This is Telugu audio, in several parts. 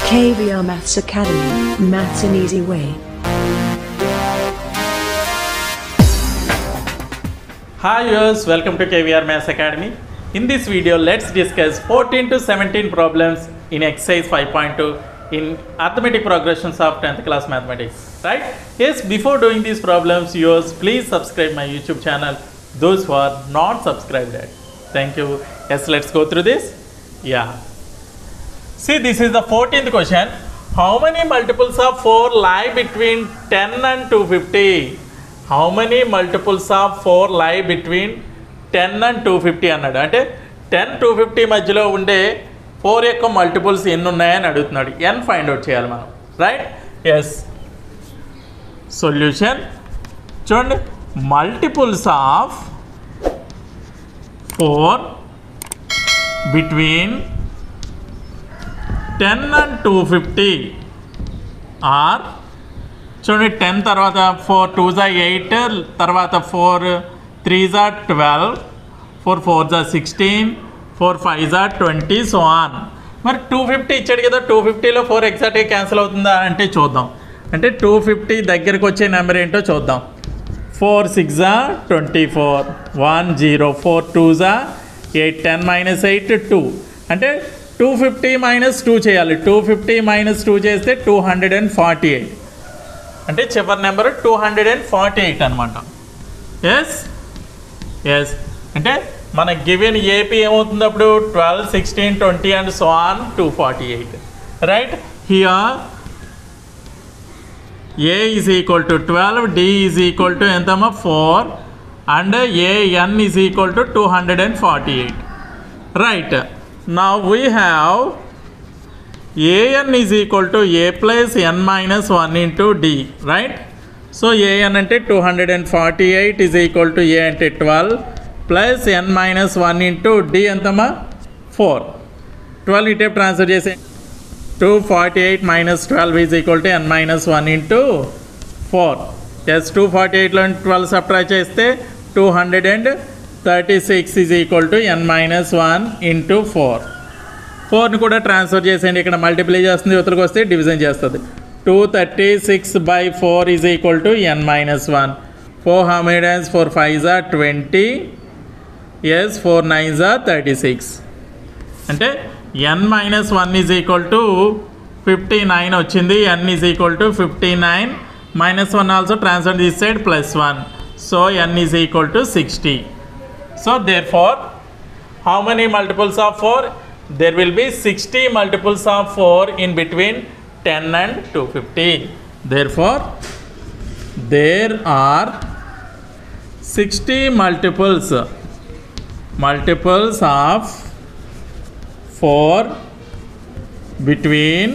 KVR Maths Academy, Maths an Easy Way. Hi viewers, welcome to KVR Maths Academy. In this video, let's discuss 14 to 17 problems in exercise 5.2 in arithmetic progressions of 10th class mathematics. Right? Yes, before doing these problems, viewers, please subscribe my YouTube channel. Those who are not subscribed yet. Thank you. Yes, let's go through this. Yeah. See, this is the 14th question. How many multiples of 4 lie between 10 and 250? How many multiples of 4 lie between 10 and 250 అన్నాడు అంటే టెన్ టూ ఫిఫ్టీ మధ్యలో ఉండే ఫోర్ యొక్క మల్టిపుల్స్ ఎన్ని ఉన్నాయని అడుగుతున్నాడు ఎన్ ఫైండ్ అవుట్ చేయాలి మనం రైట్ ఎస్ సొల్యూషన్ చూడండి multiples of four between ten and two fifty are చూడండి టెన్ తర్వాత ఫోర్ టూ జా ఎయిట్ తర్వాత ఫోర్ త్రీ జా ట్వెల్వ్ ఫోర్ ఫోర్ జా సిక్స్టీన్ ఫోర్ ఫైవ్ జా ట్వంటీ సో ఆన్ మరి టూ ఫిఫ్టీ ఇచ్చాడు కదా టూ ఫిఫ్టీలో ఫోర్ ఎగ్జాక్ట్గా క్యాన్సిల్ అవుతుందా అంటే చూద్దాం అంటే టూ ఫిఫ్టీ దగ్గరికి వచ్చే నెంబర్ ఏంటో చూద్దాం ఫోర్ సిక్స్ జా twenty four one zero four two జా eight ten minus eight two అంటే టూ ఫిఫ్టీ మైనస్ టూ చేయాలి టూ ఫిఫ్టీ మైనస్ టూ చేస్తే two hundred and forty eight అంటే చివరి number two hundred and forty eight అనమాట ఎస్ ఎస్ అంటే మన గివెన్ ఏపీ ఏమవుతుంది అప్పుడు twelve sixteen twenty and so on two forty eight right here a is equal to twelve d is equal to ఎంతమ్మా four and a n is equal to two hundred and forty eight right నా we have an is equal to a plus n minus 1 into d right so an అంటే 248 is equal to a అంటే 12 plus n minus 1 into d ఎంతమ్మా 4 12 ఇటే ట్రాన్స్ఫర్ చేసే 248 minus 12 is equal to n minus 1 into 4 yes two forty ఎయిట్లో ట్వెల్వ్ సబ్ట్రాక్ట్ చేస్తే two hundred and thirty six is equal to n minus one into four ఫోర్ని కూడా ట్రాన్స్ఫర్ చేసేయండి ఇక్కడ మల్టిప్లై చేస్తుంది యువతలకు వస్తే డివిజన్ చేస్తుంది two thirty six by four is equal to n minus one four hundred and four five జా ట్వంటీ ఎస్ ఫోర్ నైన్ జా థర్టీ సిక్స్ అంటే n minus one is equal to fifty nine వచ్చింది n is equal to fifty nine minus one also transfer this side plus one so n is equal to sixty so there four how many multiples of 4 there will be 60 multiples of 4 in between 10 and 250 therefore there are 60 multiples multiples of 4 between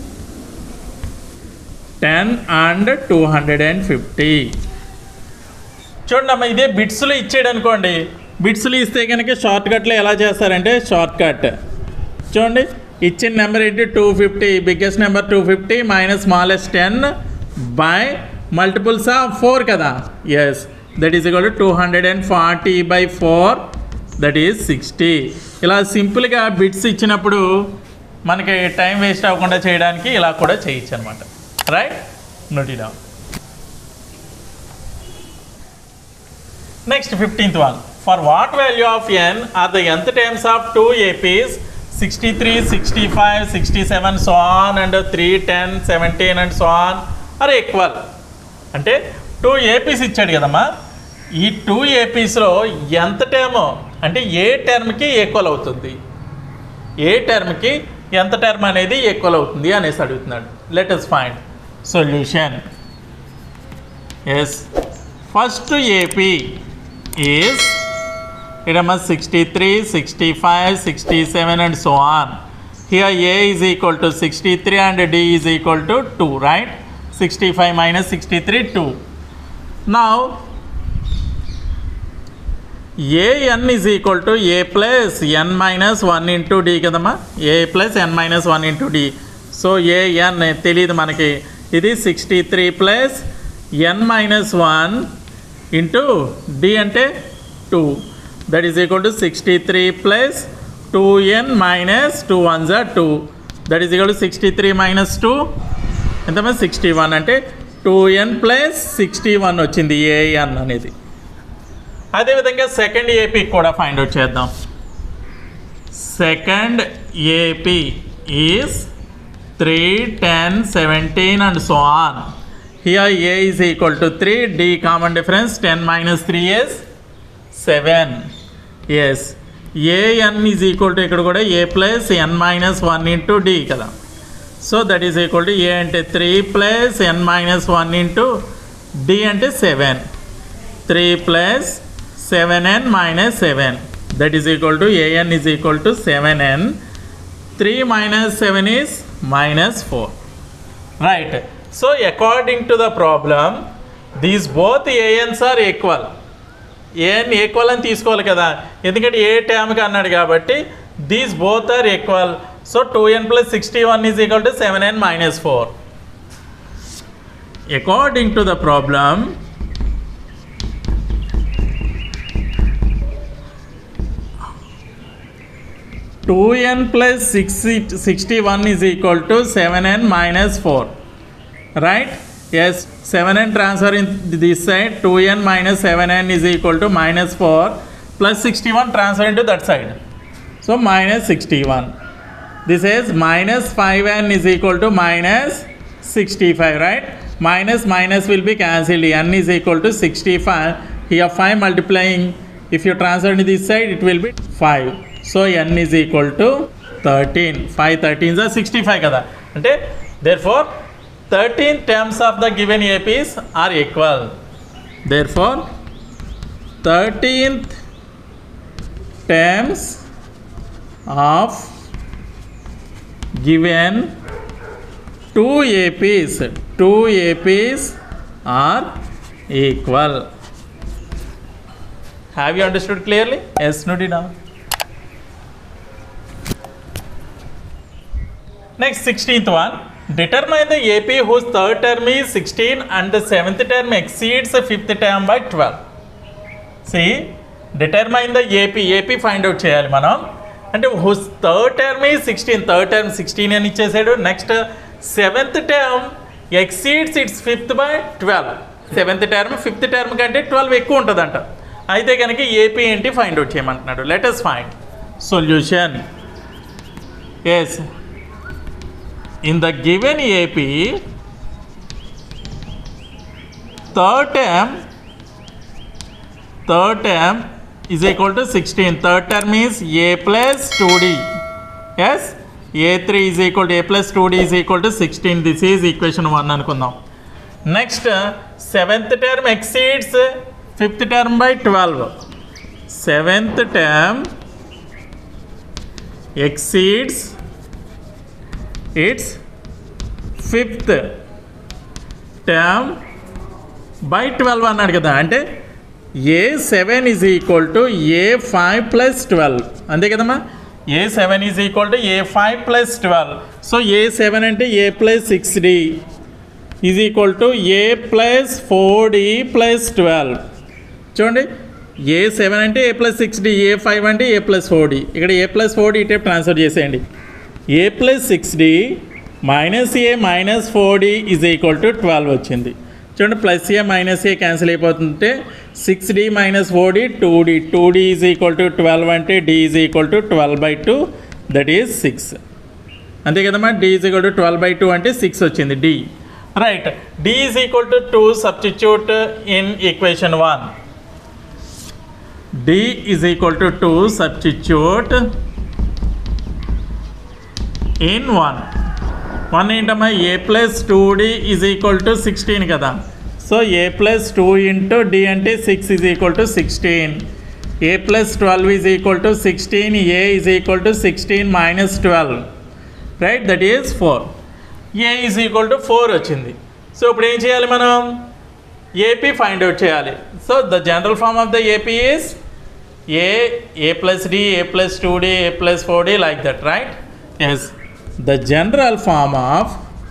10 and 250 చూడండి అమ్మ ఇదే బిట్స్లో ఇచ్చాడు అనుకోండి బిట్స్లో ఇస్తే కనుక షార్ట్ కట్లో ఎలా చేస్తారంటే షార్ట్ కట్ చూడండి ఇచ్చిన నెంబర్ ఏంటి two fifty biggest number two fifty minus smallest ten by multiples of four కదా yes that is equal to two hundred and forty by four that is sixty ఇలా సింపుల్గా బిట్స్ ఇచ్చినప్పుడు మనకి టైం వేస్ట్ అవ్వకుండా చేయడానికి ఇలా కూడా చేయొచ్చు అనమాట right note down Next, 15th one. For what value of n are the nth terms of two APs 63, 65, 67, so on, and 3, 10, 17, and so on are equal? అంటే టూ ఏపీస్ ఇచ్చాడు కదమ్మా ఈ టూ ఏపీస్లో ఎంత టర్మ్ అంటే ఏ టర్మ్కి ఈక్వల్ అవుతుంది ఏ టర్మ్కి ఎంత టర్మ్ అనేది ఈక్వల్ అవుతుంది అనేసి అడుగుతున్నాడు let us find solution yes first AP is it must 63 65 67 and so on here a is equal to 63 and d is equal to 2 right 65 minus 63 2 now an is equal to a plus n minus 1 into d కదమ్మా a plus n minus 1 into d so an తెలియదు మనకి ఇది sixty three plus n minus one into d అంటే two that is equal to sixty three plus two n minus two one జా two that is equal to sixty three minus two ఎంతమ్మా సిక్స్టీ వన్ అంటే two n plus sixty one వచ్చింది ఏఎన్ అనేది అదేవిధంగా సెకండ్ ఏపీ కూడా ఫైండ్ అవుట్ చేద్దాం second AP is three ten seventeen and so on here a is equal to three d common difference ten minus three is seven yes a n is equal to ఇక్కడ కూడా a plus n minus one into d కదా so that is equal to a అంటే three plus n minus one into d అంటే seven three plus seven n minus seven that is equal to a n is equal to seven n three minus seven is minus four right so according to the problem these both a n's are equal a n equal అని తీసుకోవాలి కదా ఎందుకంటే ఏ టైంకి అన్నాడు కాబట్టి these both are equal so two n plus sixty one is equal to seven n minus four according to the problem two n plus sixty sixty one is equal to seven n minus four right yes 7n transfer in this side 2n minus 7n is equal to minus 4 plus 61 transfer into that side so minus 61 this is minus 5n is equal to minus 65 right minus minus will be cancelled n is equal to 65 here 5 multiplying if you transfer into this side it will be 5 so n is equal to 13 5 13s are 65 kada అంటే therefore 13 terms of the given APs are equal. Therefore, 13th terms of given two APs, two APs are equal. Have you understood clearly? Yes, no, did not. Next, 16th one. Determine the AP whose third term is 16 and the seventh term exceeds the fifth term by 12. See, determine the AP. AP find out చేయాలి మనం అంటే హుస్ థర్డ్ టర్మ్ ఈ సిక్స్టీన్ థర్డ్ టర్మ్ సిక్స్టీన్ అని ఇచ్చేసాడు next seventh term exceeds its fifth by twelve seventh term fifth term కంటే ట్వెల్వ్ ఎక్కువ ఉంటుందంట అయితే కనుక ఏపీ ఏంటి ఫైండ్ అవుట్ చేయమంటున్నాడు let us find solution yes in the given AP, third term, third term is equal to 16. Third term is A plus 2D. Yes? A3 is equal to A plus 2D is equal to 16. This is equation 1 అనుకుందాం next seventh term exceeds fifth term by twelve seventh term exceeds its fifth term by twelve అన్నాడు కదా అంటే a seven is equal to a five plus twelve అంతే కదమ్మా a seven is equal to a five plus twelve so a seven అంటే a plus six d is equal to a plus four d plus twelve చూడండి ఏ సెవెన్ అంటే a plus six d a five అంటే ఏ ప్లస్ ఫోర్ డి ఇక్కడ ఏ ప్లస్ ఫోర్ డి ఇటే ట్రాన్స్ఫర్ చేసేయండి a plus six d minus a minus four d is equal to twelve వచ్చింది చూడండి plus a minus a cancel అయిపోతుంటే six d minus four d two d two d is equal to twelve అంటే d is equal to twelve by two that is six అంతే కదమ్మా d is equal to twelve by two అంటే సిక్స్ వచ్చింది D right d is equal to two substitute in equation one d is equal to two substitute in one one ఏంటమ్మా a plus two d is equal to sixteen కదా so a plus two into d అంటే six is equal to sixteen a plus twelve is equal to sixteen a is equal to sixteen minus twelve right that is four a is equal to four వచ్చింది సో ఇప్పుడు ఏం చేయాలి మనం ఏపీ ఫైండ్ అవుట్ చేయాలి so the general form of the AP is a a plus d a plus two d a plus four d like that right yes the general form of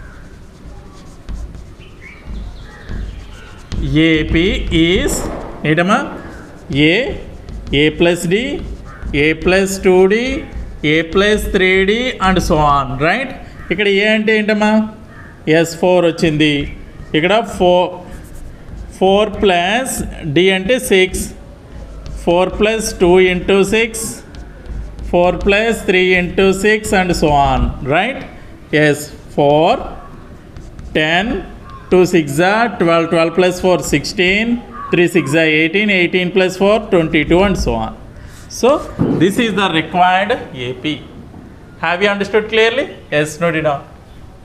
AP is ఏంటమ్మా a a plus d a plus two d a plus three d and so on right ఇక్కడ ఏ అంటే ఏంటమ్మా ఎస్ ఫోర్ వచ్చింది ఇక్కడ ఫోర్ ఫోర్ ప్లస్ డి అంటే six four plus two into six four plus three into six and so on right yes four ten two six జా twelve twelve plus four sixteen three six జా eighteen eighteen plus four twenty two and so on so this is the required AP have you understood clearly yes note it on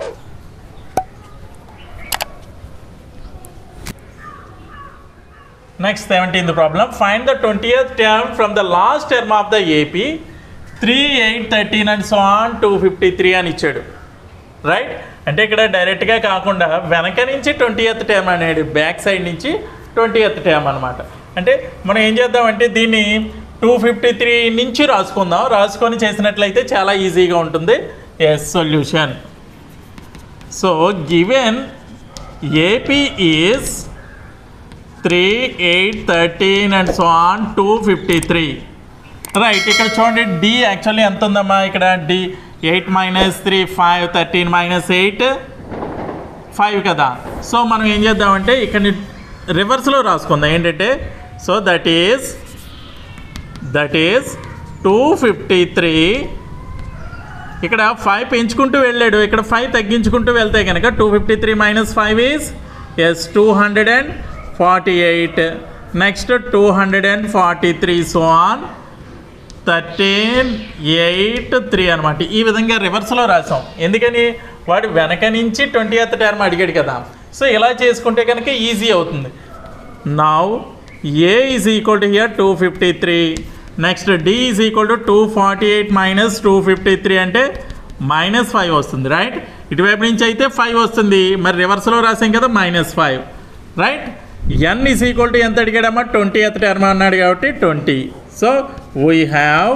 Next, 17th problem. Find the 20th term from the last term of the AP. 3, 8, 13 and so on 253 అని ఇచ్చాడు రైట్ అంటే ఇక్కడ డైరెక్ట్గా కాకుండా వెనక నుంచి ట్వంటీ ఎత్ టర్మ్ అనేది బ్యాక్ సైడ్ నుంచి ట్వంటీ ఎత్ టర్మ్ అనమాట అంటే మనం ఏం చేద్దామంటే దీన్ని టూ ఫిఫ్టీ త్రీ నుంచి రాసుకుందాం రాసుకొని చేసినట్లయితే చాలా ఈజీగా ఉంటుంది yes solution so given AP is three eight thirteen and so on two fifty three right ఇక్కడ చూడండి డి యాక్చువల్లీ ఎంత ఉందమ్మా ఇక్కడ d eight minus three five thirteen minus eight five కదా సో మనం ఏం చేద్దామంటే ఇక్కడ రివర్స్లో రాసుకుందాం ఏంటంటే so that is that is two fifty three ఇక్కడ ఫైవ్ పెంచుకుంటూ వెళ్ళాడు ఇక్కడ ఫైవ్ తగ్గించుకుంటూ వెళ్తే కనుక two fifty three minus five is yes two hundred and forty eight next two hundred and forty three so on thirteen eight three అనమాట ఈ విధంగా రివర్స్లో రాసాం ఎందుకని వాడు వెనక నుంచి ట్వంటీ ఎత్ టర్మ్ అడిగాడు కదా సో ఇలా చేసుకుంటే కనుక ఈజీ అవుతుంది now a is equal to here two fifty three next d is equal to two forty eight minus two fifty three అంటే మైనస్ ఫైవ్ వస్తుంది రైట్ ఇటువైపు నుంచి అయితే ఫైవ్ వస్తుంది మరి రివర్స్లో రాసాం కదా minus five right n is equal to ఎంత అడిగాడమ్మా ట్వంటీ ఎత్ టర్మ్ అన్నాడు కాబట్టి twenty so we have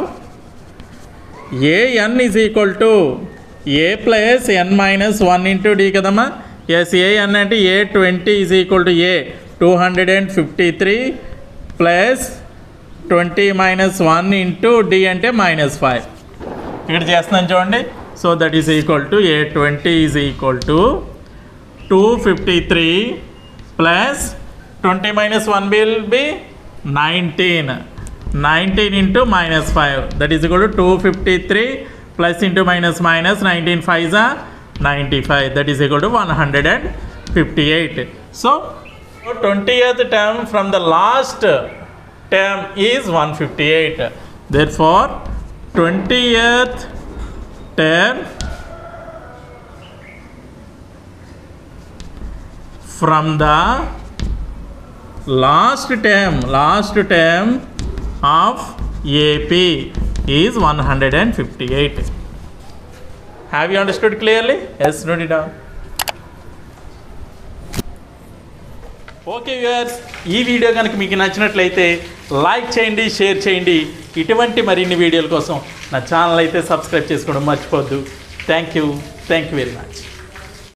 a n is equal to a plus n minus one into d కదమ్మా ఎస్ ఏఎన్ అంటే a twenty is equal to a two hundred and fifty three plus twenty minus one into d అంటే మైనస్ ఫైవ్ ఇక్కడ చేస్తున్నాను చూడండి so that is equal to a twenty is equal to two fifty three plus twenty minus one will be nineteen nineteen into minus five that is equal to two fifty three plus into minus minus nineteen five జా ninety five that is equal to one hundred and fifty eight so twentieth term from the last term is 158 therefore 20th term from the last term last term of AP is 158 have you understood clearly yes note it down okay viewers ఈ వీడియో కనుక మీకు నచ్చినట్లయితే లైక్ చేయండి షేర్ చేయండి ఇటువంటి మరిన్ని వీడియోల కోసం నా ఛానల్ అయితే సబ్స్క్రైబ్ చేసుకోవడం మర్చిపోద్దు thank you thank you very much